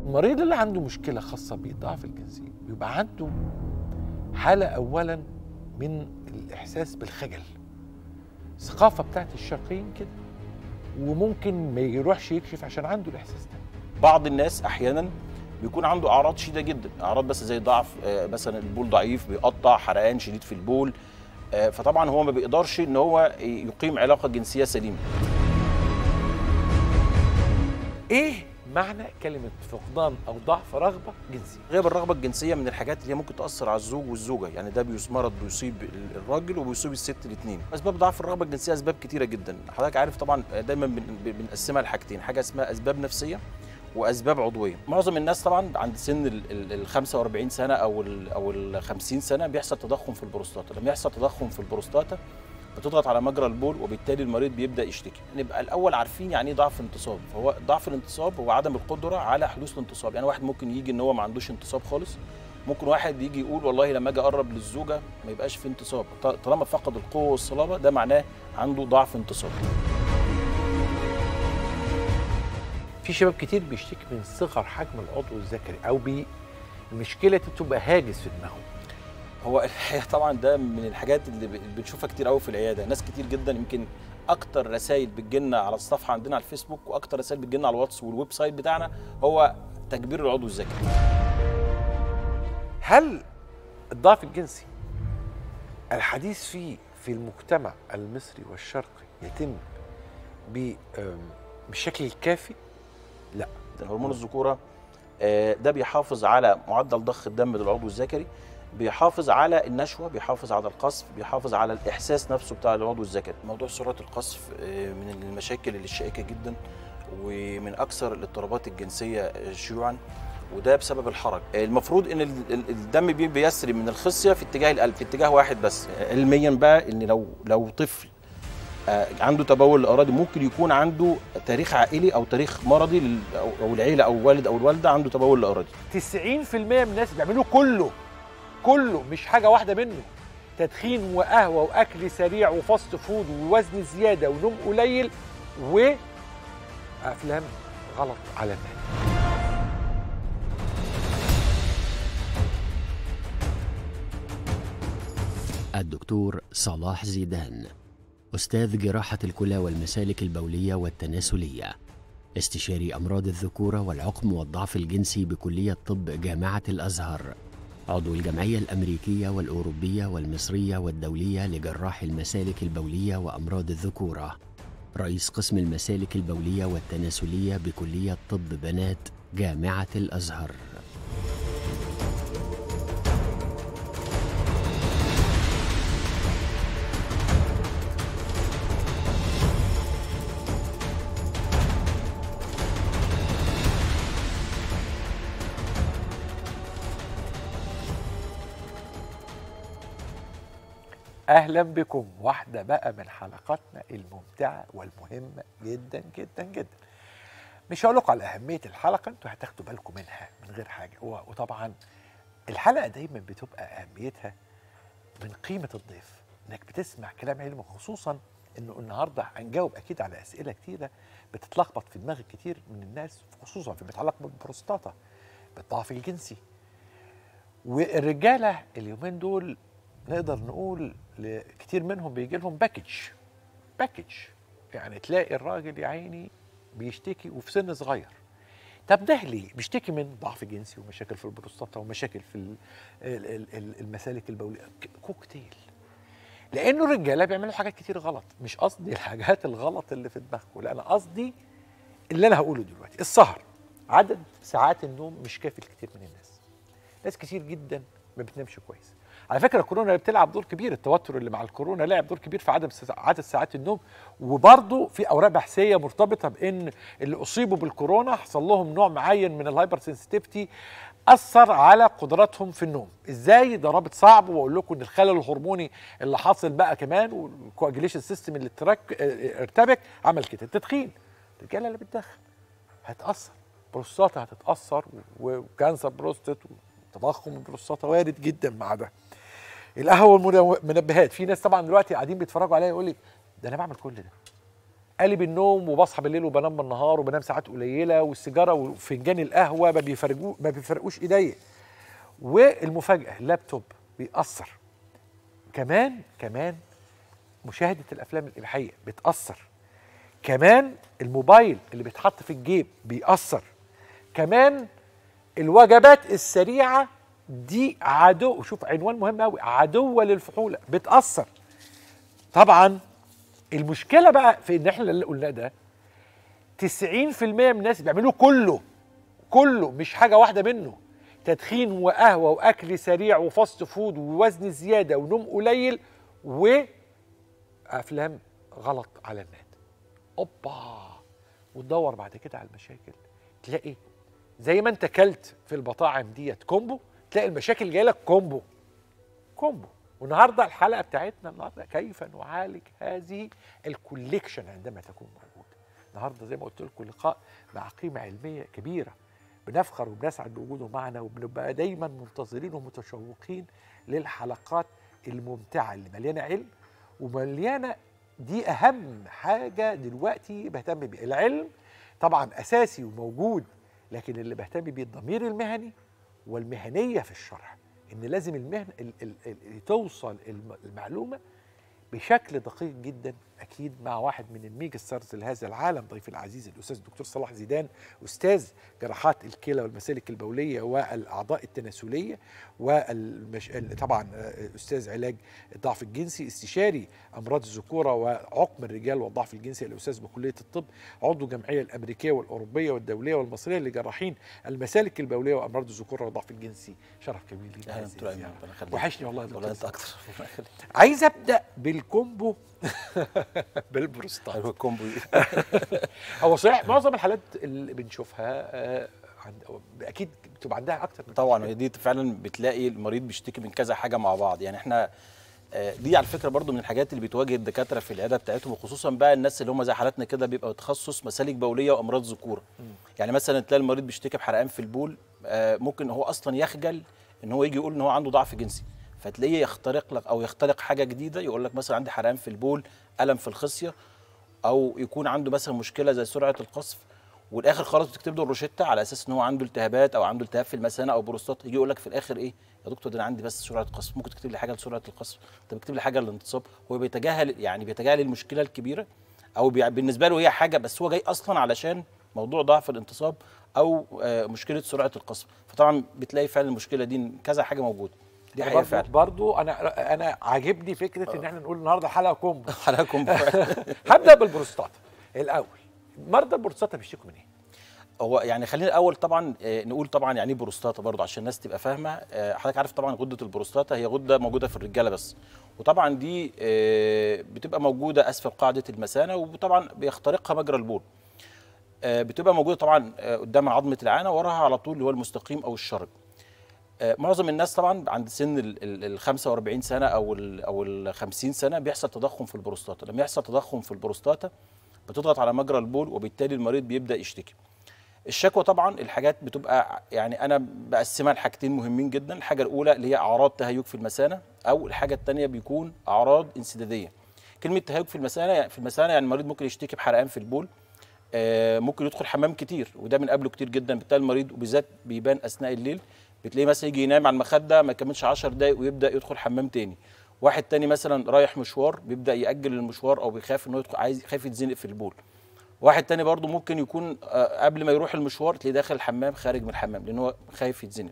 المريض اللي عنده مشكله خاصه بالضعف الجنسي بيبقى عنده حاله اولا من الاحساس بالخجل الثقافه بتاعت الشرقيين كده وممكن ما يروحش يكشف عشان عنده الاحساس ده بعض الناس احيانا بيكون عنده اعراض شديده جدا اعراض بس زي ضعف آه، مثلا البول ضعيف بيقطع حرقان شديد في البول آه، فطبعا هو ما بيقدرش ان هو يقيم علاقه جنسيه سليمه ايه معنى كلمه فقدان او ضعف رغبه جنسيه غياب الرغبه الجنسيه من الحاجات اللي هي ممكن تاثر على الزوج والزوجه يعني ده بيص- مرض بيصيب ال- الراجل وبيصيب الست الاثنين اسباب ضعف الرغبه الجنسيه اسباب كتيره جدا حضرتك عارف طبعا دايما بن- بن- بنقسمها لحاجتين حاجه اسمها اسباب نفسيه واسباب عضويه معظم الناس طبعا عند سن ال- ال ال 45 سنه او ال او ال 50 سنه بيحصل تضخم في البروستاتا لما يحصل تضخم في البروستاتا بتضغط على مجرى البول وبالتالي المريض بيبدا يشتكي نبقى الاول عارفين يعني ايه ضعف الانتصاب فهو ضعف الانتصاب هو عدم القدره على حدوث الانتصاب يعني واحد ممكن يجي ان هو ما عندوش انتصاب خالص ممكن واحد يجي يقول والله لما اجي اقرب للزوجه ما يبقاش في انتصاب ط- طالما فقد القوه والصلابه ده معناه عنده ضعف انتصاب في شباب كتير بيشتكي من صغر حجم العضو الذكري او بي المشكله دي بتبقى هاجس في دماغهم هو الحقيقه طبعا ده من الحاجات اللي ب- بنشوفها كتير قوي في العياده ناس كتير جدا يمكن اكتر رسائل بتجيلنا على الصفحه عندنا على الفيسبوك واكتر رسائل بتجيلنا على الواتس والويب سايت بتاعنا هو تكبير العضو الذكري هل الضعف الجنسي الحديث فيه في المجتمع المصري والشرقي يتم ب- أم، بالشكل الكافي؟ لا هرمون الذكوره آه، ده بيحافظ على معدل ضخ الدم للعضو الذكري بيحافظ على النشوه بيحافظ على القصف بيحافظ على الاحساس نفسه بتاع العضو الذكري موضوع سرعه القصف آه، من المشاكل اللي الشائكه جدا ومن اكثر الاضطرابات الجنسيه آه، شيوعا وده بسبب الحرج آه، المفروض ان ال- ال- الدم بي- بيسري من الخصيه في اتجاه القلب في اتجاه واحد بس آه، علميا بقى ان لو لو طفل آه، عنده تبول الاراضي ممكن يكون عنده تاريخ عائلي او تاريخ مرضي لل- او أو العيله او الوالد او الوالده عنده تبول الاراضي 90% من الناس بيعملوه كله كله مش حاجه واحده منه تدخين وقهوه واكل سريع وفاست فود ووزن زياده ونوم قليل وافلام غلط على الناس الدكتور صلاح زيدان أستاذ جراحة الكلى والمسالك البولية والتناسلية استشاري أمراض الذكورة والعقم والضعف الجنسي بكلية طب جامعة الأزهر عضو الجمعية الأمريكية والأوروبية والمصرية والدولية لجراح المسالك البولية وأمراض الذكورة رئيس قسم المسالك البولية والتناسلية بكلية طب بنات جامعة الأزهر اهلا بكم واحده بقى من حلقاتنا الممتعه والمهمه جدا جدا جدا مش هقول لكم على اهميه الحلقه انتوا هتاخدوا بالكم منها من غير حاجه و- وطبعا الحلقه دايما بتبقى اهميتها من قيمه الضيف انك بتسمع كلام علمي خصوصا انه النهارده هنجاوب اكيد على اسئله كتيره بتتلخبط في دماغ كتير من الناس خصوصا فيما يتعلق بالبروستاتا بالضعف الجنسي والرجاله اليومين دول نقدر نقول ل- كتير منهم بيجي لهم باكج باكج يعني تلاقي الراجل يا عيني بيشتكي وفي سن صغير طب ده ليه؟ بيشتكي من ضعف جنسي ومشاكل في البروستاتا ومشاكل في ال- ال- ال- ال- المسالك البوليه ك- كوكتيل لانه الرجاله بيعملوا حاجات كتير غلط مش قصدي الحاجات الغلط اللي في دماغكم لا انا قصدي اللي انا هقوله دلوقتي السهر عدد ساعات النوم مش كافي لكتير من الناس ناس كتير جدا ما بتنامش كويس على فكره الكورونا بتلعب دور كبير التوتر اللي مع الكورونا لعب دور كبير في عدم س- عدد ساعات النوم وبرضه في اوراق بحثيه مرتبطه بان اللي اصيبوا بالكورونا حصل لهم نوع معين من الهايبر سنسيتيفيتي اثر على قدراتهم في النوم ازاي ده رابط صعب واقول لكم ان الخلل الهرموني اللي حاصل بقى كمان والكواجيليشن سيستم اللي اترك اه، ارتبك عمل كده التدخين الرجاله اللي بتدخن هتاثر بروستاتا هتتاثر و- وكانسر بروستات وتضخم البروستاتا وارد جدا مع ده القهوه والمنبهات في ناس طبعا دلوقتي قاعدين بيتفرجوا عليا يقول لك ده انا بعمل كل ده قالب النوم وبصحى بالليل وبنام بالنهار وبنام ساعات قليله والسيجاره وفنجان القهوه ما بيفرقوا ما بيفرقوش ايديا والمفاجاه اللابتوب بيأثر كمان كمان مشاهده الافلام الاباحيه بتأثر كمان الموبايل اللي بيتحط في الجيب بيأثر كمان الوجبات السريعه دي عدو شوف عنوان مهم قوي عدوه للفحوله بتأثر طبعا المشكله بقى في ان احنا اللي قلناه ده 90% من الناس بيعملوه كله كله مش حاجه واحده منه تدخين وقهوه واكل سريع وفاست فود ووزن زياده ونوم قليل وافلام غلط على النت اوبا وتدور بعد كده على المشاكل تلاقي زي ما انت كلت في المطاعم ديت كومبو تلاقي المشاكل جايه لك كومبو كومبو والنهارده الحلقه بتاعتنا النهارده كيف نعالج هذه الكوليكشن عندما تكون موجوده النهارده زي ما قلت لكم لقاء مع قيمه علميه كبيره بنفخر وبنسعد بوجوده معنا وبنبقى دايما منتظرين ومتشوقين للحلقات الممتعه اللي مليانه علم ومليانه دي اهم حاجه دلوقتي بهتم بيها العلم طبعا اساسي وموجود لكن اللي بهتم بيه الضمير المهني والمهنيه في الشرح ان لازم المهنه ال- ال- ال- توصل الم- المعلومه بشكل دقيق جدا اكيد مع واحد من الميجا ستارز لهذا العالم ضيفي العزيز الاستاذ الدكتور صلاح زيدان استاذ جراحات الكلى والمسالك البوليه والاعضاء التناسليه والمش... طبعا آه، استاذ علاج الضعف الجنسي استشاري امراض الذكوره وعقم الرجال والضعف الجنسي الاستاذ بكليه الطب عضو الجمعيه الامريكيه والاوروبيه والدوليه والمصريه لجراحين المسالك البوليه وامراض الذكوره والضعف الجنسي شرف كبير لي اهلا هذه دكتور ايمن الزيارة. ربنا يخليك وحشني والله يا والله دكتور انت اكتر ربنا يخليك عايز ابدا بالكومبو بالبروستات حلو الكومبو هو صحيح معظم الحالات اللي بنشوفها آه، عند اكيد بتبقى عندها اكتر من طبعا مشكلة. هي دي فعلا بتلاقي المريض بيشتكي من كذا حاجه مع بعض يعني احنا آه، دي على فكره برضو من الحاجات اللي بتواجه الدكاتره في العياده بتاعتهم وخصوصا بقى الناس اللي هم زي حالاتنا كده بيبقى تخصص مسالك بوليه وامراض ذكوره يعني مثلا تلاقي المريض بيشتكي بحرقان في البول آه، ممكن هو اصلا يخجل ان هو يجي يقول ان هو عنده ضعف جنسي فتلاقيه يخترق لك او يخترق حاجه جديده يقول لك مثلا عندي حرقان في البول الم في الخصيه او يكون عنده مثلا مشكله زي سرعه القصف والاخر خلاص بتكتب له الروشته على اساس ان هو عنده التهابات او عنده التهاب في المثانه او بروستات يجي يقول لك في الاخر ايه يا دكتور ده انا عندي بس سرعه قصف ممكن تكتب لي حاجه لسرعه القصف طب اكتب لي حاجه للانتصاب هو بيتجاهل يعني بيتجاهل المشكله الكبيره او بي- بالنسبه له هي حاجه بس هو جاي اصلا علشان موضوع ضعف الانتصاب او آه، مشكله سرعه القصف فطبعا بتلاقي فعلا المشكله دي كذا حاجه موجوده دي حقيقه برضو, فعلا برضو انا انا عاجبني فكره ان احنا نقول النهارده حلقه كومبو حالكم فعلا هبدا بالبروستاتا الاول مرضى البروستاتا بيشتكوا من ايه؟ هو يعني خلينا الاول طبعا آه، نقول طبعا يعني ايه بروستاتا برضه عشان الناس تبقى فاهمه آه، حضرتك عارف طبعا غده البروستاتا هي غده موجوده في الرجاله بس وطبعا دي آه، بتبقى موجوده اسفل قاعده المثانه وطبعا بيخترقها مجرى البول آه، بتبقى موجوده طبعا آه، قدام عظمه العانه وراها على طول اللي هو المستقيم او الشرج آه، معظم الناس طبعا عند سن ال- ال ال 45 سنه او ال او ال 50 سنه بيحصل تضخم في البروستاتا لما يحصل تضخم في البروستاتا بتضغط على مجرى البول وبالتالي المريض بيبدا يشتكي الشكوى طبعا الحاجات بتبقى يعني انا بقسمها لحاجتين مهمين جدا الحاجه الاولى اللي هي اعراض تهيج في المثانه او الحاجه الثانيه بيكون اعراض انسداديه كلمه تهيج في المثانه في المثانه يعني المريض ممكن يشتكي بحرقان في البول آه، ممكن يدخل حمام كتير وده بنقابله كتير جدا بتلاقي المريض وبالذات بيبان اثناء الليل بتلاقيه مثلا يجي ينام على المخده ما يكملش 10 دقايق ويبدا يدخل حمام تاني واحد تاني مثلا رايح مشوار بيبدا ياجل المشوار او بيخاف انه يدخل عايز خايف يتزنق في البول واحد تاني برضه ممكن يكون آه، قبل ما يروح المشوار تلاقيه داخل الحمام خارج من الحمام لان هو خايف يتزنق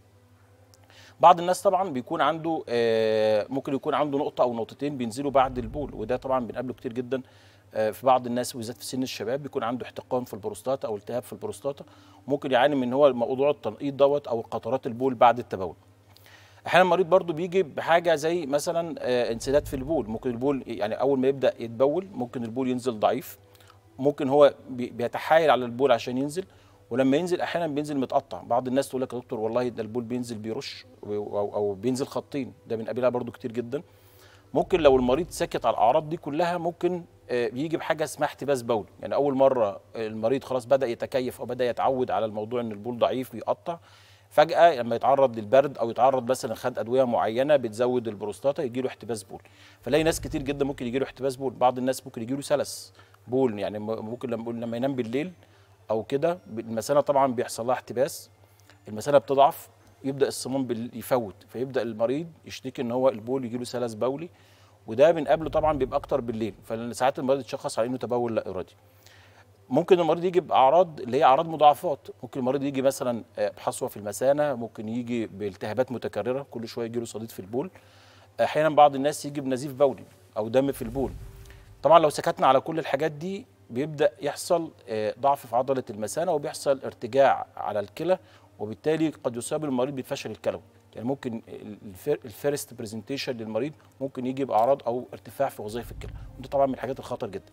بعض الناس طبعا بيكون عنده آه، ممكن يكون عنده نقطه او نقطتين بينزلوا بعد البول وده طبعا بنقابله كتير جدا آه، في بعض الناس بالذات في سن الشباب بيكون عنده احتقان في البروستاتا او التهاب في البروستاتا ممكن يعاني من هو موضوع التنقيط دوت او قطرات البول بعد التبول احيانا المريض برضو بيجي بحاجه زي مثلا آه، انسداد في البول ممكن البول يعني اول ما يبدا يتبول ممكن البول ينزل ضعيف ممكن هو بي- بيتحايل على البول عشان ينزل ولما ينزل احيانا بينزل متقطع بعض الناس تقول لك يا دكتور والله ده البول بينزل بيرش او, أو, أو بينزل خطين ده بنقابلها برضو كتير جدا ممكن لو المريض سكت على الاعراض دي كلها ممكن آه، يجي بحاجه اسمها احتباس بول يعني اول مره المريض خلاص بدا يتكيف او بدا يتعود على الموضوع ان البول ضعيف بيقطع فجاه لما يتعرض للبرد او يتعرض مثلا خد ادويه معينه بتزود البروستاتا يجي له احتباس بول فلاقي ناس كتير جدا ممكن يجي له احتباس بول بعض الناس ممكن يجي له سلس بول يعني م- ممكن لما لما ينام بالليل او كده المثانه طبعا بيحصل لها احتباس المثانه بتضعف يبدا الصمام بال- يفوت فيبدا المريض يشتكي ان هو البول يجي له سلس بولي وده بنقابله طبعا بيبقى اكتر بالليل فساعات المريض يتشخص على انه تبول لا ارادي ممكن المريض يجي باعراض اللي هي اعراض مضاعفات ممكن المريض يجي مثلا آه، بحصوه في المثانه ممكن يجي بالتهابات متكرره كل شويه يجي له صديد في البول احيانا بعض الناس يجي بنزيف بولي او دم في البول طبعا لو سكتنا على كل الحاجات دي بيبدا يحصل آه، ضعف في عضله المثانه وبيحصل ارتجاع على الكلى وبالتالي قد يصاب المريض بالفشل الكلوي يعني ممكن الفيرست برزنتيشن للمريض ممكن يجي باعراض او ارتفاع في وظائف الكلى ودي طبعا من الحاجات الخطر جدا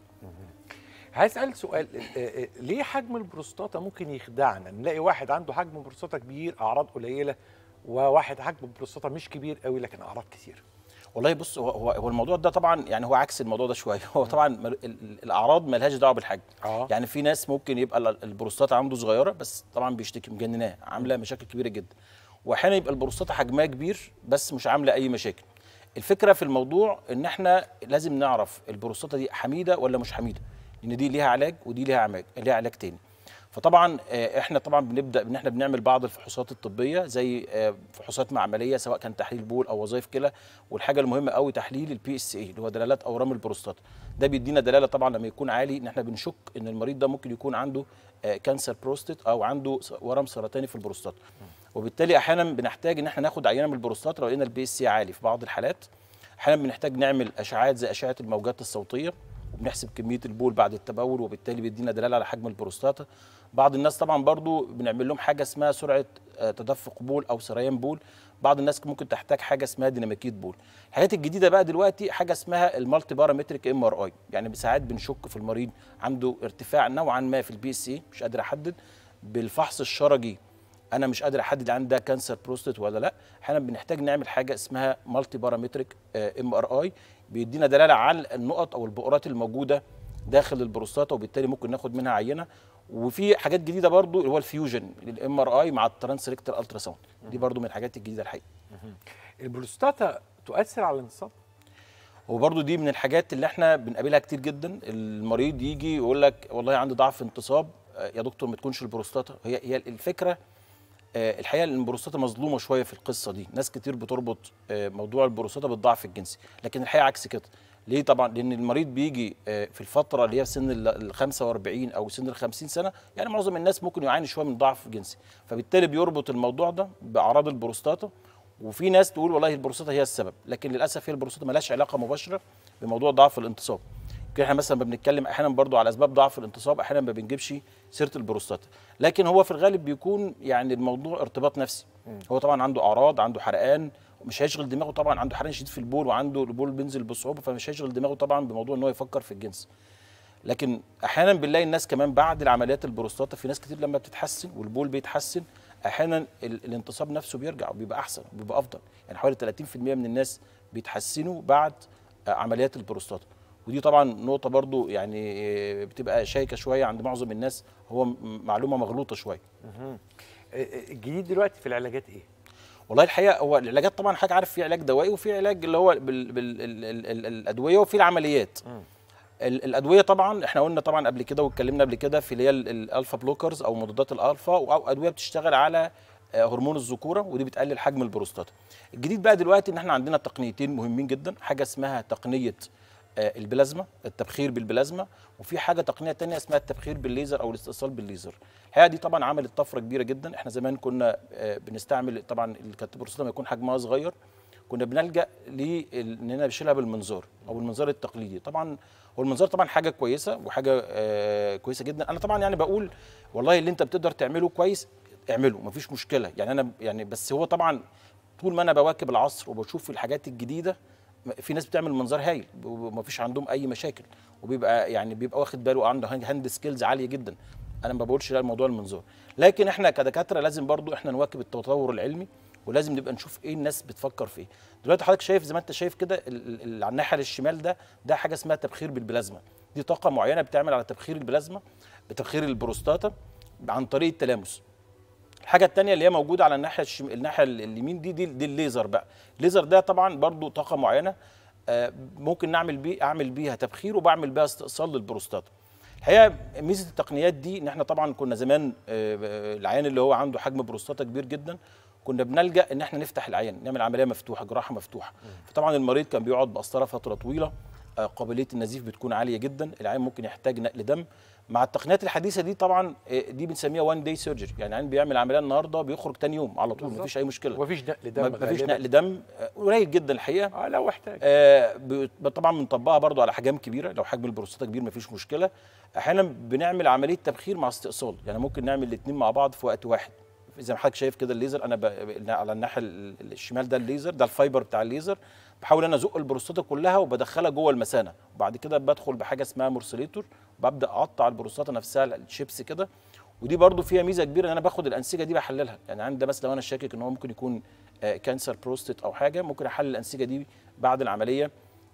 هسأل سؤال آه، آه، ليه حجم البروستاتا ممكن يخدعنا نلاقي واحد عنده حجم بروستاتا كبير اعراض قليله وواحد حجم بروستاتا مش كبير قوي لكن اعراض كتير والله بص هو هو هو الموضوع ده طبعا يعني هو عكس الموضوع ده شويه هو طبعا مل- ال- ال- الاعراض ملهاش دعوه بالحجم اه يعني في ناس ممكن يبقى ال- البروستاتا عنده صغيره بس طبعا بيشتكي مجنناه عامله مشاكل كبيره جدا واحيانا يبقى البروستاتا حجمها كبير بس مش عامله اي مشاكل الفكره في الموضوع ان احنا لازم نعرف البروستاتا دي حميده ولا مش حميده لان دي ليها علاج ودي ليها علاج ليها علاج تاني فطبعا آه، احنا طبعا بنبدا ان احنا بنعمل بعض الفحوصات الطبيه زي آه، فحوصات معمليه سواء كان تحليل بول او وظائف كلى والحاجه المهمه قوي تحليل البي اس اي اللي هو دلالات اورام البروستاتا ده بيدينا دلاله طبعا لما يكون عالي ان احنا بنشك ان المريض ده ممكن يكون عنده آه، كانسر بروستات او عنده س- ورم سرطاني في البروستاتا وبالتالي احيانا بنحتاج ان احنا ناخد عينه من البروستاتا لو لقينا البي اس سي عالي في بعض الحالات احيانا بنحتاج نعمل اشعاعات زي اشعه الموجات الصوتيه وبنحسب كميه البول بعد التبول وبالتالي بيدينا دلاله على حجم البروستاتا بعض الناس طبعا برضو بنعمل لهم حاجه اسمها سرعه آه، تدفق بول او سريان بول بعض الناس ممكن تحتاج حاجه اسمها ديناميكيه بول الحاجات الجديده بقى دلوقتي حاجه اسمها المالتي بارامتريك ام ار اي يعني ساعات بنشك في المريض عنده ارتفاع نوعا ما في البي اس سي مش قادر احدد بالفحص الشرجي انا مش قادر احدد عندها كانسر بروستات ولا لا احيانا بنحتاج نعمل حاجه اسمها مالتي بارامتريك ام ار اي بيدينا دلاله على النقط او البؤرات الموجوده داخل البروستاتا وبالتالي ممكن ناخد منها عينه وفي حاجات جديده برضو اللي هو الفيوجن الام ار اي مع الترانسلكتر الترا ساوند دي برضو من الحاجات الجديده الحقيقه البروستاتا تؤثر على الانتصاب وبرضو دي من الحاجات اللي احنا بنقابلها كتير جدا المريض يجي يقول لك والله عندي ضعف انتصاب آه، يا دكتور ما تكونش البروستاتا هي هي الفكره آه، الحقيقه ان البروستاتا مظلومه شويه في القصه دي ناس كتير بتربط آه، موضوع البروستاتا بالضعف الجنسي لكن الحقيقه عكس كده ليه طبعا لان المريض بيجي آه، في الفتره اللي هي في سن ال- ال 45 او سن ال 50 سنه يعني معظم الناس ممكن يعاني شويه من ضعف جنسي فبالتالي بيربط الموضوع ده باعراض البروستاتا وفي ناس تقول والله البروستاتا هي السبب لكن للاسف هي البروستاتا ملهاش علاقه مباشره بموضوع ضعف الانتصاب يمكن احنا مثلا ما بنتكلم احيانا برضو على اسباب ضعف الانتصاب احيانا ما بنجيبش سيره البروستاتا لكن هو في الغالب بيكون يعني الموضوع ارتباط نفسي هو طبعا عنده اعراض عنده حرقان مش هيشغل دماغه طبعا عنده حرقان شديد في البول وعنده البول بينزل بصعوبه فمش هيشغل دماغه طبعا بموضوع ان هو يفكر في الجنس لكن احيانا بنلاقي الناس كمان بعد العمليات البروستاتا في ناس كتير لما بتتحسن والبول بيتحسن احيانا ال- الانتصاب نفسه بيرجع وبيبقى احسن وبيبقى افضل يعني حوالي 30% من الناس بيتحسنوا بعد آه، عمليات البروستاتا ودي طبعا نقطه برضو يعني آه، بتبقى شائكه شويه عند معظم الناس هو م- معلومه مغلوطه شويه آه، آه، الجديد دلوقتي في العلاجات ايه والله الحقيقه هو العلاجات طبعا حاجه عارف في علاج دوائي وفي علاج اللي هو بال بال ال ال ال الادويه وفي العمليات ال- الادويه طبعا احنا قلنا طبعا قبل كده واتكلمنا قبل كده في اللي هي ال- الالفا بلوكرز او مضادات الالفا او ادويه بتشتغل على آه، هرمون الذكوره ودي بتقلل حجم البروستاتا الجديد بقى دلوقتي ان احنا عندنا تقنيتين مهمين جدا حاجه اسمها تقنيه آه، البلازما التبخير بالبلازما وفي حاجه تقنيه تانية اسمها التبخير بالليزر او الاستئصال بالليزر الحقيقه دي طبعا عملت طفره كبيره جدا احنا زمان كنا آه، بنستعمل طبعا اللي كانت البروستاتا لما يكون حجمها صغير كنا بنلجا لاننا بنشيلها بالمنظار او المنظار التقليدي طبعا هو المنظار طبعا حاجه كويسه وحاجه آه كويسه جدا انا طبعا يعني بقول والله اللي انت بتقدر تعمله كويس اعمله مفيش مشكله يعني انا يعني بس هو طبعا طول ما انا بواكب العصر وبشوف الحاجات الجديده في ناس بتعمل منظار هايل ومفيش عندهم اي مشاكل وبيبقى يعني بيبقى واخد باله عنده هاند سكيلز عاليه جدا انا ما بقولش لا الموضوع المنظار لكن احنا كدكاتره لازم برضو احنا نواكب التطور العلمي ولازم نبقى نشوف ايه الناس بتفكر في ايه دلوقتي حضرتك شايف زي ما انت شايف كده ال- ال- ال- على الناحيه الشمال ده ده حاجه اسمها تبخير بالبلازما دي طاقه معينه بتعمل على تبخير البلازما بتبخير البروستاتا عن طريق التلامس الحاجه الثانيه اللي هي موجوده على الناحيه الشم... الناحيه اليمين دي دي, دي الليزر بقى الليزر ده طبعا برضو طاقه معينه آه، ممكن نعمل بيه اعمل بيها تبخير وبعمل بيها استئصال للبروستاتا الحقيقه ميزه التقنيات دي ان احنا طبعا كنا زمان آه، آه، العيان اللي هو عنده حجم بروستاتا كبير جدا كنا بنلجا ان احنا نفتح العيان نعمل عمليه مفتوحه جراحه مفتوحه فطبعا المريض كان بيقعد بقسطره فتره طويله آه، قابليه النزيف بتكون عاليه جدا العيان ممكن يحتاج نقل دم مع التقنيات الحديثه دي طبعا آه، دي بنسميها وان داي سيرجري يعني العيان بيعمل عمليه النهارده بيخرج تاني يوم على طول بالظبط. مفيش اي مشكله ومفيش نقل دم ما- مفيش غالباً. نقل دم آه، قليل جدا الحقيقه اه لو احتاج آه، ب- طبعا بنطبقها برضو على احجام كبيره لو حجم البروستاتا كبير مفيش مشكله احيانا بنعمل عمليه تبخير مع استئصال يعني ممكن نعمل الاثنين مع بعض في وقت واحد زي ما حضرتك شايف كده الليزر انا ب... على الناحيه ال- الشمال ده الليزر ده الفايبر بتاع الليزر بحاول انا ازق البروستاتا كلها وبدخلها جوه المثانه وبعد كده بدخل بحاجه اسمها مرسليتور ببدا اقطع البروستاتا نفسها الشيبس كده ودي برضو فيها ميزه كبيره ان انا باخد الانسجه دي بحللها يعني عندي بس لو انا شاكك ان هو ممكن يكون آه، كانسر بروستات او حاجه ممكن احلل الانسجه دي بعد العمليه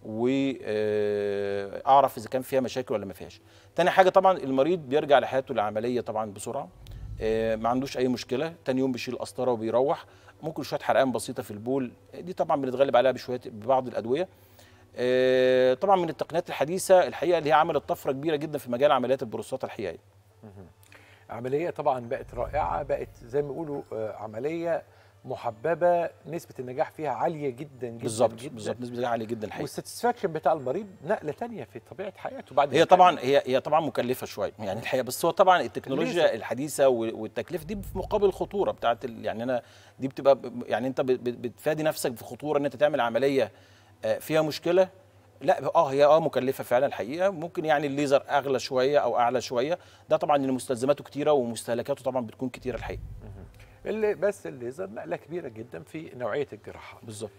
واعرف اذا كان فيها مشاكل ولا ما فيهاش تاني حاجه طبعا المريض بيرجع لحياته العمليه طبعا بسرعه آه، ما عندوش اي مشكله تاني يوم بيشيل القسطره وبيروح ممكن شويه حرقان بسيطه في البول دي طبعا بنتغلب عليها بشويه ببعض الادويه آه، طبعا من التقنيات الحديثه الحقيقه اللي هي عملت طفره كبيره جدا في مجال عمليات البروستاتا الحقيقيه عمليه طبعا بقت رائعه بقت زي ما بيقولوا آه، عمليه محببه نسبه النجاح فيها عاليه جدا جدا بالظبط جدا بالظبط نسبه عاليه جدا الحقيقه والساتسفاكشن بتاع المريض نقله تانية في طبيعه حياته بعد هي ما طبعا هي هي طبعا مكلفه شويه يعني الحقيقه بس هو طبعا التكنولوجيا الليزر. الحديثه وال- والتكلفه دي في مقابل الخطوره بتاعت ال- يعني انا دي بتبقى ب- يعني انت ب- ب- بتفادي نفسك في خطوره ان انت تعمل عمليه آه، فيها مشكله لا اه هي اه مكلفه فعلا الحقيقه ممكن يعني الليزر اغلى شويه او اعلى شويه ده طبعا ان مستلزماته كتيره ومستهلكاته طبعا بتكون كتيره الحقيقه اللي بس الليزر نقله كبيره جدا في نوعيه الجراحات بالظبط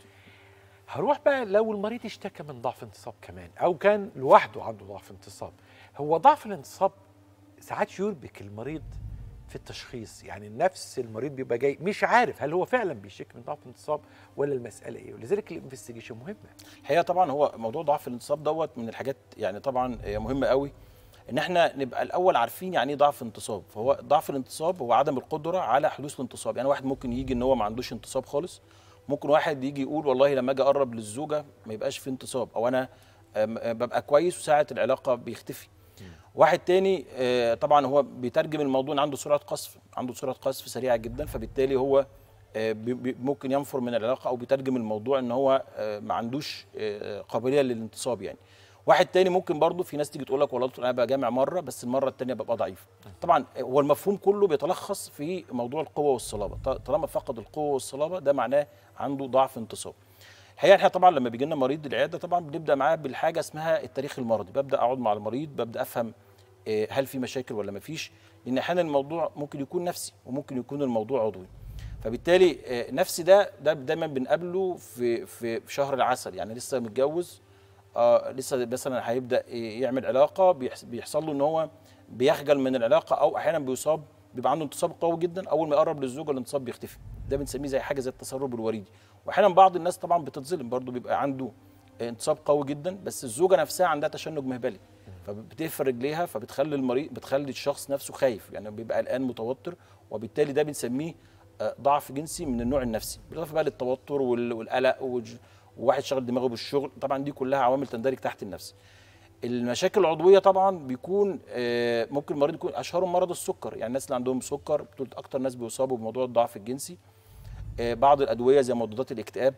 هروح بقى لو المريض اشتكى من ضعف انتصاب كمان او كان لوحده عنده ضعف انتصاب هو ضعف الانتصاب ساعات يربك المريض في التشخيص يعني نفس المريض بيبقى جاي مش عارف هل هو فعلا بيشتكي من ضعف انتصاب ولا المساله ايه ولذلك الانفستيجيشن مهمه الحقيقه طبعا هو موضوع ضعف الانتصاب دوت من الحاجات يعني طبعا هي مهمه قوي ان احنا نبقى الاول عارفين يعني ايه ضعف انتصاب فهو ضعف الانتصاب هو عدم القدره على حدوث الانتصاب يعني واحد ممكن يجي ان هو ما عندوش انتصاب خالص ممكن واحد يجي يقول والله لما اجي اقرب للزوجه ما يبقاش في انتصاب او انا آم، آم، ببقى كويس وساعه العلاقه بيختفي واحد تاني آه، طبعا هو بيترجم الموضوع ان عنده سرعه قذف عنده سرعه قذف سريعه جدا فبالتالي هو آه، بي- بي- ممكن ينفر من العلاقه او بيترجم الموضوع ان هو آه، ما عندوش آه، قابليه للانتصاب يعني واحد تاني ممكن برضه في ناس تيجي تقول لك والله دكتور انا بجامع مره بس المره الثانيه ببقى ضعيف طبعا هو المفهوم كله بيتلخص في موضوع القوه والصلابه ط- طالما فقد القوه والصلابه ده معناه عنده ضعف انتصاب الحقيقه احنا طبعا لما بيجي لنا مريض العياده طبعا بنبدا معاه بالحاجه اسمها التاريخ المرضي ببدا اقعد مع المريض ببدا افهم آه، هل في مشاكل ولا ما فيش لان احيانا الموضوع ممكن يكون نفسي وممكن يكون الموضوع عضوي فبالتالي آه، نفسي ده ده دايما بنقابله في في في شهر العسل يعني لسه متجوز آه لسه مثلا هيبدا يعمل علاقه بيحس- بيحصل له ان هو بيخجل من العلاقه او احيانا بيصاب بيبقى عنده انتصاب قوي جدا اول ما يقرب للزوجه الانتصاب بيختفي ده بنسميه زي حاجه زي التسرب الوريدي واحيانا بعض الناس طبعا بتتظلم برضو بيبقى عنده انتصاب قوي جدا بس الزوجه نفسها عندها تشنج مهبلي فبتقفل رجليها فبتخلي المريض بتخلي الشخص نفسه خايف يعني بيبقى قلقان متوتر وبالتالي ده بنسميه آه، ضعف جنسي من النوع النفسي بالاضافه بقى للتوتر وال- والقلق والج- وواحد شغل دماغه بالشغل طبعا دي كلها عوامل تندرج تحت النفسي المشاكل العضويه طبعا بيكون آه، ممكن المريض يكون اشهرهم مرض السكر يعني الناس اللي عندهم سكر دول اكتر ناس بيصابوا بموضوع الضعف الجنسي آه، بعض الادويه زي مضادات الاكتئاب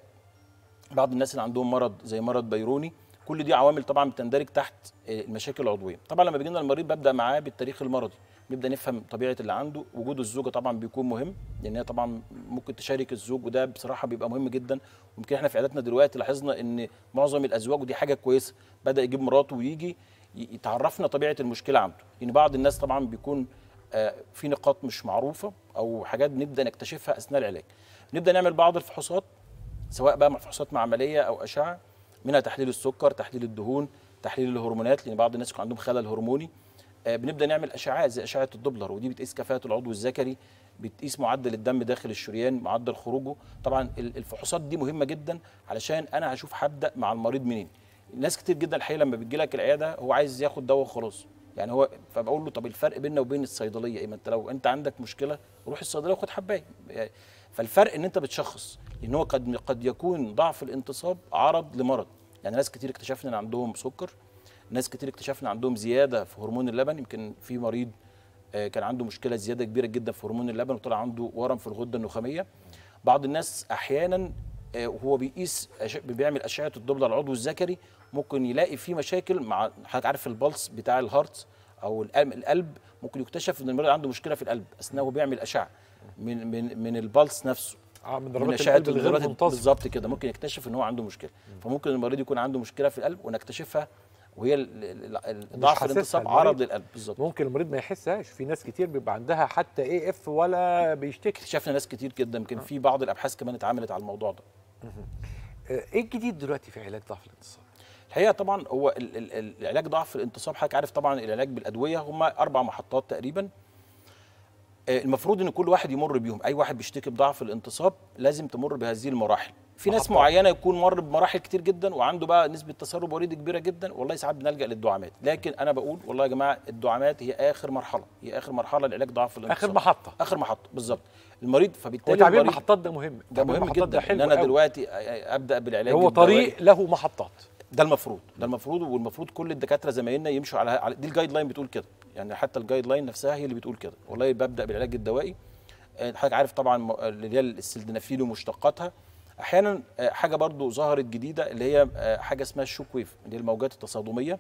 بعض الناس اللي عندهم مرض زي مرض بيروني كل دي عوامل طبعا بتندرج تحت آه، المشاكل العضويه طبعا لما بيجي لنا المريض ببدا معاه بالتاريخ المرضي نبدا نفهم طبيعه اللي عنده وجود الزوجه طبعا بيكون مهم لان هي طبعا ممكن تشارك الزوج وده بصراحه بيبقى مهم جدا ويمكن احنا في عياداتنا دلوقتي لاحظنا ان معظم الازواج ودي حاجه كويسه بدا يجيب مراته ويجي ي- يتعرفنا طبيعه المشكله عنده يعني بعض الناس طبعا بيكون آه، في نقاط مش معروفه او حاجات بنبدا نكتشفها اثناء العلاج نبدا نعمل بعض الفحوصات سواء بقى فحوصات معمليه او اشعه منها تحليل السكر تحليل الدهون تحليل الهرمونات لان بعض الناس يكون عندهم خلل هرموني آه، بنبدا نعمل اشعاعات زي اشعه الدوبلر ودي بتقيس كفاءه العضو الذكري بتقيس معدل الدم داخل الشريان معدل خروجه طبعا ال- الفحوصات دي مهمه جدا علشان انا هشوف هبدا مع المريض منين ناس كتير جدا الحقيقه لما بتجي لك العياده هو عايز ياخد دواء وخلاص يعني هو فبقول له طب الفرق بيننا وبين الصيدليه ايه ما انت لو انت عندك مشكله روح الصيدليه وخد حبايه يعني فالفرق ان انت بتشخص لان هو قد قد يكون ضعف الانتصاب عرض لمرض يعني ناس كتير اكتشفنا ان عندهم سكر ناس كتير اكتشفنا عندهم زياده في هرمون اللبن يمكن في مريض آه، كان عنده مشكله زياده كبيره جدا في هرمون اللبن وطلع عنده ورم في الغده النخاميه بعض الناس احيانا آه، وهو بيقيس أش- بيعمل اشعه الضفدع العضوي الذكري ممكن يلاقي فيه مشاكل مع حضرتك عارف البلس بتاع الهارت او القلب القلب ممكن يكتشف ان المريض عنده مشكله في القلب اثناء وهو بيعمل اشعه من من من البلس نفسه اه من من ضربات اشعه القلب الغير الضربات منتظمه بالظبط كده ممكن يكتشف ان هو عنده مشكله فممكن المريض يكون عنده مشكله في القلب ونكتشفها وهي ال- ال- ال- ضعف حاسسها الانتصاب المريض. عرض للقلب بالظبط ممكن المريض ما يحسهاش في ناس كتير بيبقى عندها حتى اي اف ولا بيشتكي اكتشفنا ناس كتير جدا يمكن في بعض الابحاث كمان اتعملت على الموضوع ده آه، ايه الجديد دلوقتي في علاج ضعف الانتصاب الحقيقه طبعا هو ال- ال- ال- العلاج ضعف الانتصاب حضرتك عارف طبعا العلاج بالادويه هم اربع محطات تقريبا آه، المفروض ان كل واحد يمر بيهم اي واحد بيشتكي بضعف الانتصاب لازم تمر بهذه المراحل في ناس محطات. معينه يكون مر بمراحل كتير جدا وعنده بقى نسبه تسرب وريدي كبيره جدا والله ساعات بنلجا للدعامات لكن انا بقول والله يا جماعه الدعامات هي اخر مرحله هي اخر مرحله لعلاج ضعف الانتصاب اخر محطه اخر محطه بالظبط المريض هو فبالتالي تعبير المريض محطات ده مهم ده تعبير مهم محطات جدا ان حلو انا قوي. دلوقتي ابدا بالعلاج هو الدوائي. طريق له محطات ده المفروض ده المفروض والمفروض كل الدكاتره زمايلنا يمشوا على, على دي الجايد لاين بتقول كده يعني حتى الجايد لاين نفسها هي اللي بتقول كده والله ببدا بالعلاج الدوائي آه، حضرتك عارف طبعا م- اللي هي السلدنافيل ومشتقاتها احيانا آه، حاجه برضو ظهرت جديده اللي هي آه، حاجه اسمها الشوك ويف اللي هي الموجات التصادميه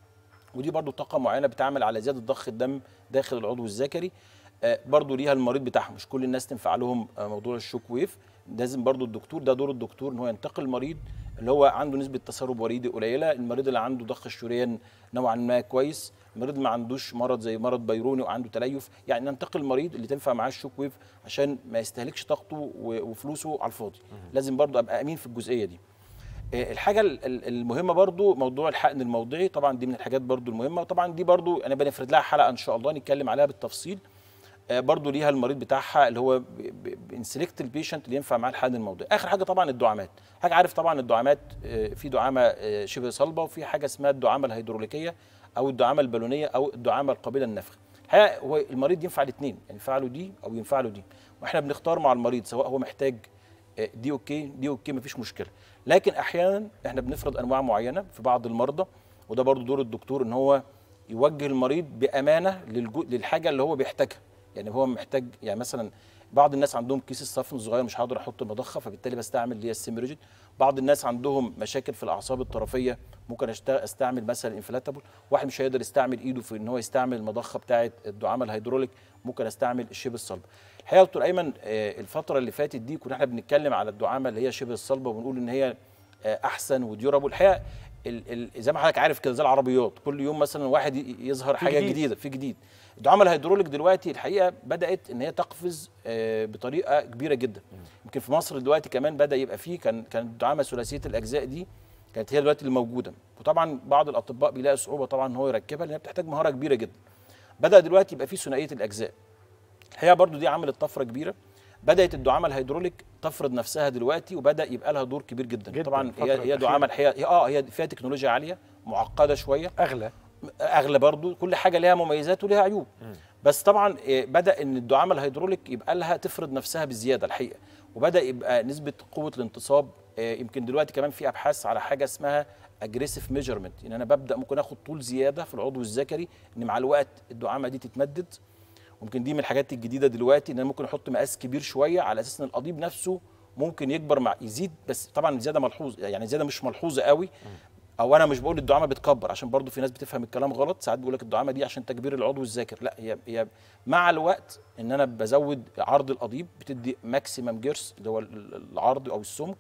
ودي برضو طاقه معينه بتعمل على زياده ضخ الدم داخل العضو الذكري آه، برضو ليها المريض بتاعها مش كل الناس تنفع لهم آه، موضوع الشوك ويف لازم برضو الدكتور ده دور الدكتور ان هو ينتقل المريض اللي هو عنده نسبه تسرب وريدي قليله المريض اللي عنده ضخ الشريان نوعا ما كويس المريض ما عندوش مرض زي مرض بيروني وعنده تليف يعني ننتقل المريض اللي تنفع معاه الشوك ويف عشان ما يستهلكش طاقته و- وفلوسه على الفاضي لازم برضو ابقى امين في الجزئيه دي آه، الحاجه ال- ال- المهمه برضو موضوع الحقن الموضعي طبعا دي من الحاجات برضو المهمه طبعا دي برضو انا بنفرد لها حلقه ان شاء الله نتكلم عليها بالتفصيل آه، برضو ليها المريض بتاعها اللي هو بنسلكت البيشنت اللي ينفع معاه الحقن الموضعي اخر حاجه طبعا الدعامات حاجه عارف طبعا الدعامات آه، في دعامه آه، شبه صلبه وفي حاجه اسمها الدعامه الهيدروليكيه او الدعامه البالونيه او الدعامه القابله للنفخ الحقيقه هو المريض ينفع الاثنين يعني ينفع له دي او ينفع له دي واحنا بنختار مع المريض سواء هو محتاج آه، دي اوكي دي اوكي مفيش مشكله لكن احيانا احنا بنفرض انواع معينه في بعض المرضى وده برضو دور الدكتور ان هو يوجه المريض بامانه للجو... للحاجه اللي هو بيحتاجها يعني هو محتاج يعني مثلا بعض الناس عندهم كيس الصفن صغير مش هقدر احط مضخه فبالتالي بستعمل اللي هي السيمريجين بعض الناس عندهم مشاكل في الاعصاب الطرفيه ممكن أشت- استعمل مثلا انفلاتابل واحد مش هيقدر يستعمل ايده في ان هو يستعمل المضخه بتاعه الدعامه الهيدروليك ممكن استعمل الشبه الصلب الحقيقه يا دكتور ايمن آه، الفتره اللي فاتت دي كنا احنا بنتكلم على الدعامه اللي هي شبه الصلبه وبنقول ان هي آه، احسن وديورابل الحقيقه ال- ال- زي ما حضرتك عارف كده زي العربيات كل يوم مثلا واحد ي- يظهر حاجه جديد. جديده في جديد الدعامه الهيدروليك دلوقتي الحقيقه بدات ان هي تقفز آه، بطريقه كبيره جدا يمكن في مصر دلوقتي كمان بدا يبقى فيه كان كانت الدعامه ثلاثيه الاجزاء دي كانت هي دلوقتي اللي موجوده وطبعا بعض الاطباء بيلاقي صعوبه طبعا ان هو يركبها لانها بتحتاج مهاره كبيره جدا بدا دلوقتي يبقى فيه ثنائيه الاجزاء الحقيقه برضو دي عملت طفره كبيره بدات الدعامه الهيدروليك تفرض نفسها دلوقتي وبدا يبقى لها دور كبير جدا, جداً طبعا الفترة هي هي الأخيرة. دعامه الحقيقه هي- اه هي فيها تكنولوجيا عاليه معقده شويه اغلى اغلى برضو كل حاجه ليها مميزات وليها عيوب بس طبعا آه، بدا ان الدعامه الهيدروليك يبقى لها تفرض نفسها بزياده الحقيقه وبدا يبقى نسبه قوه الانتصاب آه، يمكن دلوقتي كمان في ابحاث على حاجه اسمها اجريسيف ميجرمنت ان انا ببدا ممكن اخد طول زياده في العضو الذكري ان مع الوقت الدعامه دي تتمدد ممكن دي من الحاجات الجديده دلوقتي ان انا ممكن احط مقاس كبير شويه على اساس ان القضيب نفسه ممكن يكبر مع يزيد بس طبعا زياده ملحوظ يعني زياده مش ملحوظه قوي او انا مش بقول الدعامه بتكبر عشان برضو في ناس بتفهم الكلام غلط ساعات بيقول لك الدعامه دي عشان تكبير العضو الذاكر لا هي هي مع الوقت ان انا بزود عرض القضيب بتدي ماكسيمم جيرس اللي هو ال- العرض او السمك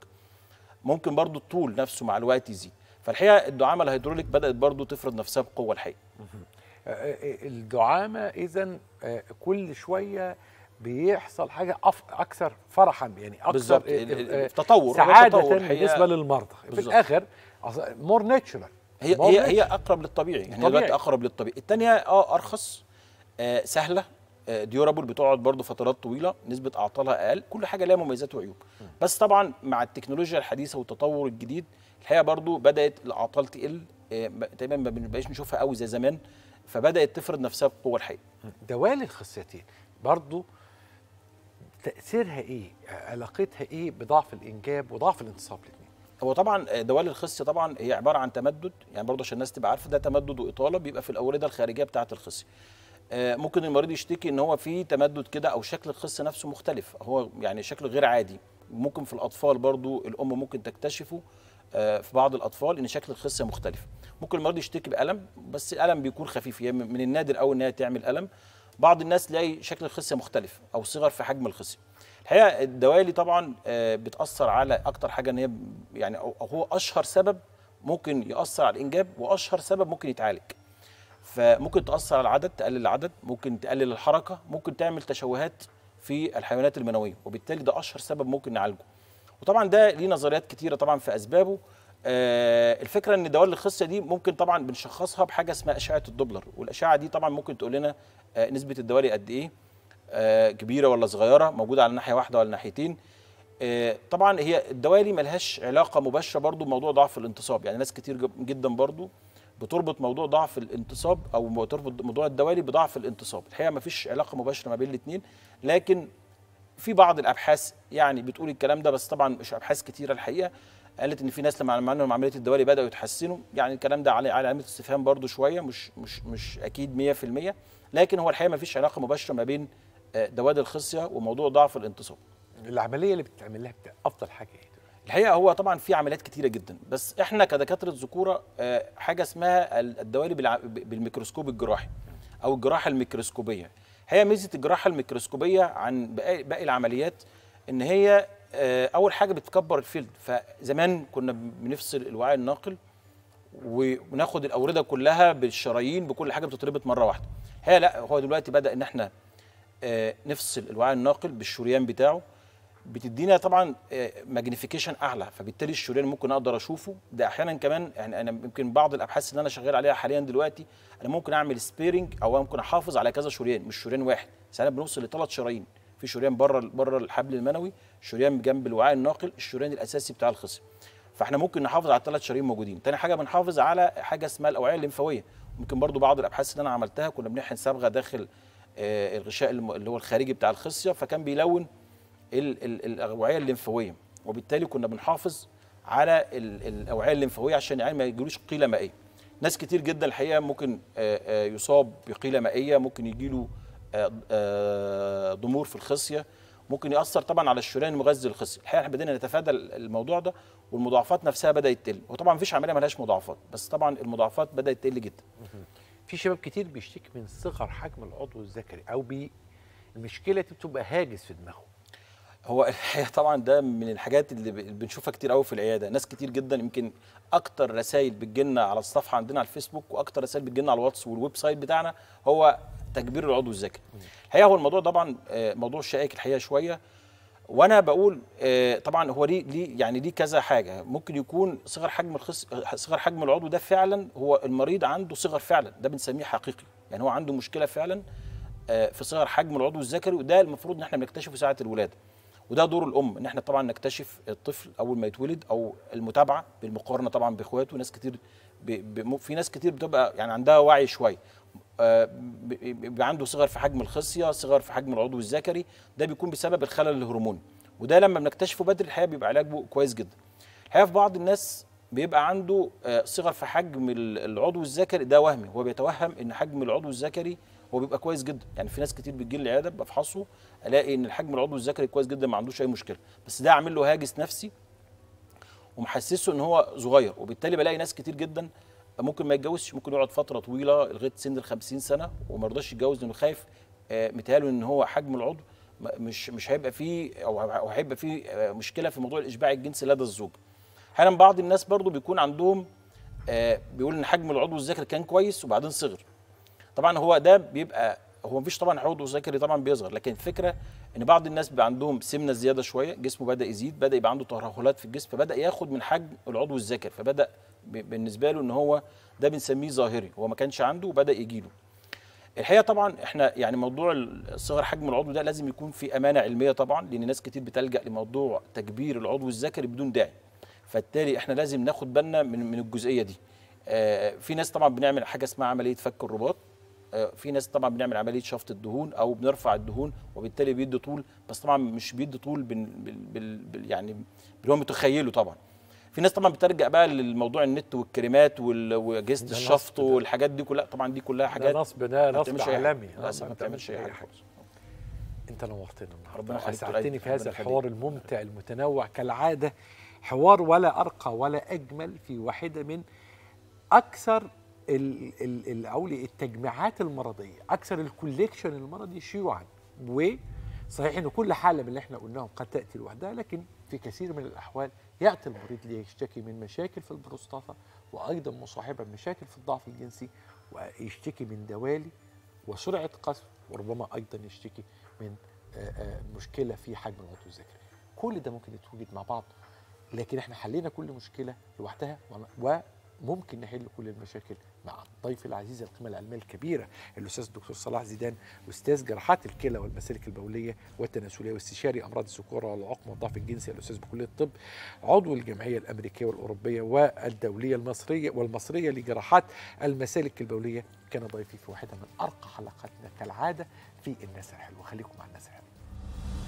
ممكن برضو الطول نفسه مع الوقت يزيد فالحقيقه الدعامه الهيدروليك بدات برضو تفرض نفسها بقوه الحقيقه آه، آه، الدعامه اذا كل شويه بيحصل حاجه أف اكثر فرحا يعني اكثر بالظبط آه، ال- ال- آه، التطور هو سعاده تطور الحقيقة. بالنسبه للمرضى في بالظبط. الاخر مور ناتشورال هي هي هي اقرب للطبيعي يعني هي طبيعي. دلوقتي اقرب للطبيعي الثانيه اه ارخص آه سهله آه ديورابل بتقعد برضو فترات طويله نسبه اعطالها اقل كل حاجه لها مميزات وعيوب بس طبعا مع التكنولوجيا الحديثه والتطور الجديد الحقيقه برضو بدات الاعطال تقل آه ب- تقريبا ما بنبقاش نشوفها قوي زي زمان فبدات تفرض نفسها بقوه الحقيقه دوالي الخصيتين برضو تاثيرها ايه علاقتها ايه بضعف الانجاب وضعف الانتصاب الاثنين هو طبعا دوال الخصيه طبعا هي عباره عن تمدد يعني برضه عشان الناس تبقى عارفه ده تمدد واطاله بيبقى في الاورده الخارجيه بتاعه الخصيه آه، ممكن المريض يشتكي ان هو في تمدد كده او شكل الخص نفسه مختلف هو يعني شكله غير عادي ممكن في الاطفال برضو الام ممكن تكتشفه آه، في بعض الاطفال ان شكل الخصيه مختلف ممكن المريض يشتكي بالم بس الالم بيكون خفيف يعني من النادر قوي ان هي تعمل الم بعض الناس تلاقي شكل الخصيه مختلف او صغر في حجم الخصيه الحقيقه الدوالي طبعا آه، بتاثر على اكتر حاجه ان هي يعني أو أو هو اشهر سبب ممكن ياثر على الانجاب واشهر سبب ممكن يتعالج فممكن تاثر على العدد تقلل العدد ممكن تقلل الحركه ممكن تعمل تشوهات في الحيوانات المنويه وبالتالي ده اشهر سبب ممكن نعالجه وطبعا ده ليه نظريات كتيره طبعا في اسبابه آه الفكره ان دوال الخصيه دي ممكن طبعا بنشخصها بحاجه اسمها اشعه الدوبلر والاشعه دي طبعا ممكن تقول لنا آه نسبه الدوالي قد ايه آه كبيره ولا صغيره موجوده على ناحيه واحده ولا ناحيتين آه، طبعا هي الدوالي ملهاش علاقه مباشره برضو بموضوع ضعف الانتصاب يعني ناس كتير جب- جدا برضو بتربط موضوع ضعف الانتصاب او بتربط موضوع الدوالي بضعف الانتصاب الحقيقه ما فيش علاقه مباشره ما بين الاثنين لكن في بعض الابحاث يعني بتقول الكلام ده بس طبعا مش ابحاث كتيره الحقيقه قالت ان في ناس لما عملوا عمليه الدوالي بداوا يتحسنوا يعني الكلام ده على على علامه استفهام برضو شويه مش مش مش اكيد 100% لكن هو الحقيقه ما فيش علاقه مباشره ما بين آه، دوالي الخصيه وموضوع ضعف الانتصاب العمليه اللي بتتعمل لها بتاع افضل حاجه ايه الحقيقه هو طبعا في عمليات كتيره جدا بس احنا كدكاتره ذكوره آه، حاجه اسمها ال- الدوالي بالع- ب- بالميكروسكوب الجراحي او الجراحه الميكروسكوبيه هي ميزه الجراحه الميكروسكوبيه عن باقي باقي العمليات ان هي آه، اول حاجه بتكبر الفيلد فزمان كنا بنفصل الوعاء الناقل وناخد الاورده كلها بالشرايين بكل حاجه بتتربط مره واحده هي لا هو دلوقتي بدا ان احنا آه، نفصل الوعاء الناقل بالشريان بتاعه بتدينا طبعا ماجنيفيكيشن اعلى فبالتالي الشريان ممكن اقدر اشوفه ده احيانا كمان يعني انا يمكن بعض الابحاث اللي انا شغال عليها حاليا دلوقتي انا ممكن اعمل سبيرنج او ممكن احافظ على كذا شريان مش شريان واحد ساعات بنوصل لثلاث شرايين في شريان بره بره الحبل المنوي شريان جنب الوعاء الناقل الشريان الاساسي بتاع الخصم فاحنا ممكن نحافظ على الثلاث شرايين موجودين تاني حاجه بنحافظ على حاجه اسمها الاوعيه الليمفاويه ممكن برضو بعض الابحاث اللي انا عملتها كنا بنحقن صبغه داخل آه، الغشاء الم- اللي هو الخارجي بتاع الخصيه فكان بيلون ال- ال- الاوعيه الليمفاويه وبالتالي كنا بنحافظ على ال- الاوعيه الليمفاويه عشان يعني ما يجيلوش قيله مائيه ناس كتير جدا الحقيقه ممكن آه، آه، يصاب بقيله مائيه ممكن يجيله آه، آه، ضمور في الخصيه ممكن ياثر طبعا على الشريان المغذي للخصيه الحقيقه احنا بدينا نتفادى الموضوع ده والمضاعفات نفسها بدات تقل وطبعا مفيش عمليه ملهاش مضاعفات بس طبعا المضاعفات بدات تقل جدا في شباب كتير بيشتكي من صغر حجم العضو الذكري او بي المشكله دي بتبقى هاجس في دماغه هو الحقيقه طبعا ده من الحاجات اللي ب- اللي بنشوفها كتير قوي في العياده ناس كتير جدا يمكن اكتر رسائل بتجيلنا على الصفحه عندنا على الفيسبوك واكتر رسائل بتجيلنا على الواتس والويب سايت بتاعنا هو تكبير العضو الذكري الحقيقه هو الموضوع طبعا آه، موضوع شائك الحقيقه شويه وانا بقول آه، طبعا هو ليه ليه يعني ليه كذا حاجه ممكن يكون صغر حجم الخص صغر حجم العضو ده فعلا هو المريض عنده صغر فعلا ده بنسميه حقيقي يعني هو عنده مشكله فعلا آه، في صغر حجم العضو الذكري وده المفروض ان احنا بنكتشفه ساعه الولاده وده دور الام ان احنا طبعا نكتشف الطفل اول ما يتولد او المتابعه بالمقارنه طبعا باخواته ناس كتير ب... ب... في ناس كتير بتبقى يعني عندها وعي شويه آه، ب- بيبقى عنده صغر في حجم الخصيه صغر في حجم العضو الذكري ده بيكون بسبب الخلل الهرموني وده لما بنكتشفه بدري الحقيقه بيبقى علاجه كويس جدا الحقيقه في بعض الناس بيبقى عنده آه، صغر في حجم ال- العضو الذكري ده وهمي هو بيتوهم ان حجم العضو الذكري هو بيبقى كويس جدا يعني في ناس كتير بتجي لي العياده بفحصه الاقي ان الحجم العضو الذكري كويس جدا ما عندوش اي مشكله بس ده عامل له هاجس نفسي ومحسسه ان هو صغير وبالتالي بلاقي ناس كتير جدا ممكن ما يتجوزش ممكن يقعد فتره طويله لغايه سن ال 50 سنه وما يرضاش يتجوز لانه خايف آه، متهيأله ان هو حجم العضو م- مش مش هيبقى فيه او أو هيبقى فيه آه، مشكله في موضوع الاشباع الجنسي لدى الزوج. احيانا بعض الناس برضو بيكون عندهم آه، بيقول ان حجم العضو الذكري كان كويس وبعدين صغر. طبعا هو ده بيبقى هو مفيش طبعا عضو ذكري طبعا بيصغر لكن الفكره ان بعض الناس بيبقى عندهم سمنه زياده شويه جسمه بدا يزيد بدا يبقى عنده ترهلات في الجسم فبدا ياخد من حجم العضو الذكري فبدا ب- بالنسبه له ان هو ده بنسميه ظاهري هو ما كانش عنده وبدا يجي له الحقيقه طبعا احنا يعني موضوع صغر حجم العضو ده لازم يكون في امانه علميه طبعا لان ناس كتير بتلجا لموضوع تكبير العضو الذكري بدون داعي فبالتالي احنا لازم ناخد بالنا من من الجزئيه دي آه، في ناس طبعا بنعمل حاجه اسمها عمليه فك الرباط آه، في ناس طبعا بنعمل عمليه شفط الدهون او بنرفع الدهون وبالتالي بيدي طول بس طبعا مش بيدي طول بال بال بال بال يعني اللي هو متخيله طبعا في ناس طبعا بترجع بقى للموضوع النت والكريمات وال- واجهزه ده الشفط نصب ده. والحاجات دي كلها طبعا دي كلها حاجات ده نصب ده ما نصب بتعملش أي حاجة. عالمي للاسف ما بتعملش اي حاجه خالص انت نورتنا النهارده ربنا يخليك اسعدتني تلاقي- في هذا ربنا الحوار الممتع المتنوع كالعاده حوار ولا ارقى ولا اجمل في واحده من اكثر ال ال ال أقول التجميعات المرضيه اكثر الكوليكشن المرضي شيوعا وصحيح ان كل حاله من اللي احنا قلناهم قد تاتي لوحدها لكن في كثير من الاحوال ياتي المريض ليشتكي من مشاكل في البروستاتا وايضا مصاحبه بمشاكل في الضعف الجنسي ويشتكي من دوالي وسرعه قذف وربما ايضا يشتكي من آه، آه، مشكله في حجم العضو الذكري كل ده ممكن يتوجد مع بعض لكن احنا حلينا كل مشكله لوحدها ون- وممكن نحل كل المشاكل مع الضيف العزيز القيمه العلميه الكبيره الاستاذ الدكتور صلاح زيدان استاذ جراحات الكلى والمسالك البوليه والتناسليه واستشاري امراض الذكوره والعقم والضعف الجنسي الاستاذ بكليه الطب عضو الجمعيه الامريكيه والاوروبيه والدوليه المصريه والمصريه لجراحات المسالك البوليه كان ضيفي في واحده من ارقى حلقاتنا كالعاده في الناس الحلوه خليكم مع الناس الحلوه